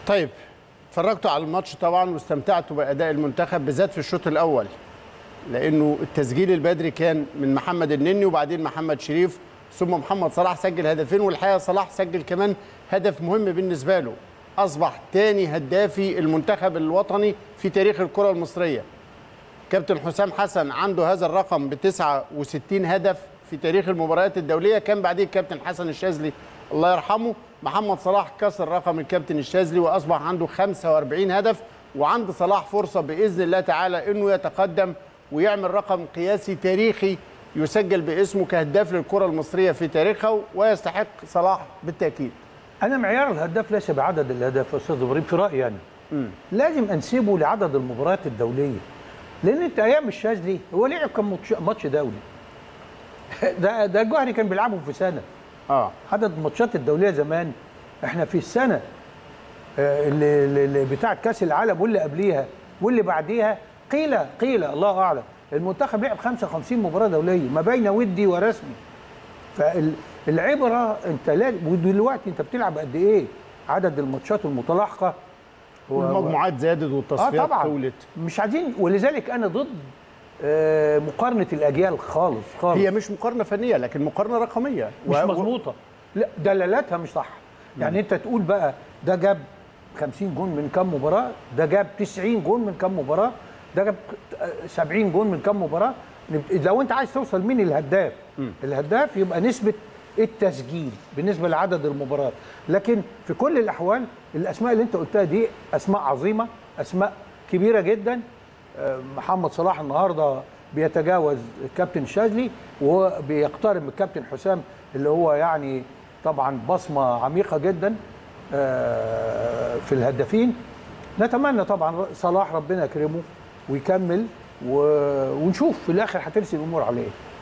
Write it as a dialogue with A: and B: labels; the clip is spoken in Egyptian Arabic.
A: طيب اتفرجتوا على الماتش طبعا واستمتعتوا باداء المنتخب بالذات في الشوط الاول لانه التسجيل البدري كان من محمد النني وبعدين محمد شريف ثم محمد صلاح سجل هدفين والحقيقه صلاح سجل كمان هدف مهم بالنسبه له اصبح تاني هدافي المنتخب الوطني في تاريخ الكره المصريه كابتن حسام حسن عنده هذا الرقم ب 69 هدف في تاريخ المباريات الدوليه كان بعديه الكابتن حسن الشاذلي الله يرحمه محمد صلاح كسر رقم الكابتن الشاذلي واصبح عنده 45 هدف وعند صلاح فرصه باذن الله تعالى انه يتقدم ويعمل رقم قياسي تاريخي يسجل باسمه كهداف للكره المصريه في تاريخها ويستحق صلاح بالتاكيد
B: انا معيار الهداف ليس بعدد الاهداف يا استاذ ابراهيم في رايي يعني لازم انسبه لعدد المباريات الدوليه لان انت ايام الشاذلي هو لعب كم ماتش- ماتش دولي ده ده الجوهري كان بيلعبهم في سنه
A: اه
B: عدد الماتشات الدوليه زمان احنا في السنه آه، اللي, اللي اللي بتاعه كاس العالم واللي قبليها واللي بعديها قيل قيل الله اعلم المنتخب لعب 55 مباراه دوليه ما بين ودي ورسمي فالعبره انت لازم ودلوقتي انت بتلعب قد ايه عدد الماتشات المتلاحقه هو-
A: المجموعات زادت
B: اه
A: والتصفيات
B: طبعا
A: طولت
B: مش عايزين ولذلك انا ضد آه، مقارنه الاجيال خالص خالص
A: هي مش مقارنه فنيه لكن مقارنه رقميه
B: مش
A: و- و-
B: مظبوطه لا دلالاتها مش صح يعني انت تقول بقى ده جاب 50 جون من كام مباراه ده جاب 90 جون من كام مباراه ده جاب 70 جون من كام مباراه نبت- لو انت عايز توصل مين الهداف الهداف يبقى نسبه التسجيل بالنسبه لعدد المباريات لكن في كل الاحوال الاسماء اللي انت قلتها دي اسماء عظيمه اسماء كبيره جدا آه، محمد صلاح النهارده بيتجاوز الكابتن شاذلي وبيقترب من الكابتن حسام اللي هو يعني طبعا بصمه عميقه جدا آه، في الهدافين نتمنى طبعا صلاح ربنا يكرمه ويكمل و- ونشوف في الاخر هترسي الامور على ايه